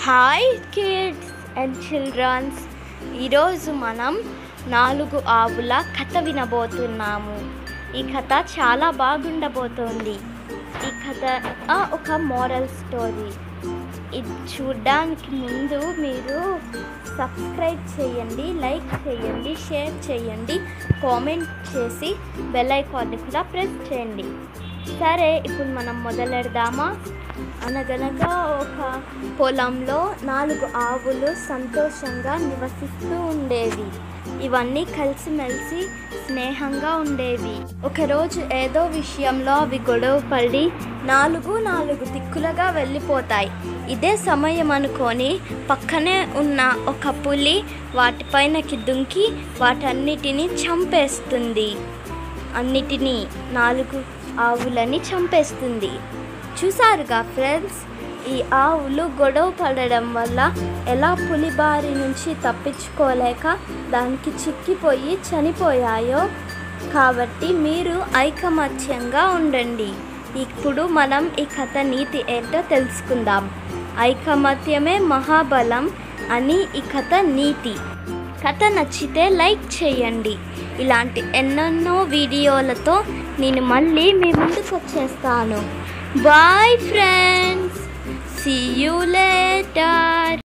hi kids and children's ఈరోజు మనం నాలుగు ఆవుల కథ వినబోతున్నాము ఈ కథ చాలా బాగుండబోతోంది ఈ కథ ఆ, ఒక మోరల్ స్టోరీ ఇది చూడడానికి ముందు మీరు సబ్స్క్రైబ్ చేయండి లైక్ చేయండి షేర్ చేయండి కామెంట్ చేసి బెల్ ఐకాన్ని కూడా ప్రెస్ చేయండి సరే ఇప్పుడు మనం మొదలెడదామా అనగనగా ఒక పొలంలో నాలుగు ఆవులు సంతోషంగా నివసిస్తూ ఉండేవి ఇవన్నీ కలిసిమెలిసి స్నేహంగా ఉండేవి ఒకరోజు ఏదో విషయంలో అవి గొడవ పడి నాలుగు నాలుగు దిక్కులుగా వెళ్ళిపోతాయి ఇదే సమయం అనుకొని పక్కనే ఉన్న ఒక పులి వాటిపైనకి దుంకి వాటన్నిటిని చంపేస్తుంది అన్నిటినీ నాలుగు ఆవులని చంపేస్తుంది చూసారుగా ఫ్రెండ్స్ ఈ ఆవులు గొడవ పడడం వల్ల ఎలా పులి బారి నుంచి తప్పించుకోలేక దానికి చిక్కిపోయి చనిపోయాయో కాబట్టి మీరు ఐకమత్యంగా ఉండండి ఇప్పుడు మనం ఈ కథ నీతి ఏంటో తెలుసుకుందాం ఐకమత్యమే మహాబలం అని ఈ కథ నీతి కథ నచ్చితే లైక్ చేయండి ఇలాంటి ఎన్నెన్నో వీడియోలతో నేను మళ్ళీ మీ ముందుకు వచ్చేస్తాను bye friends see you later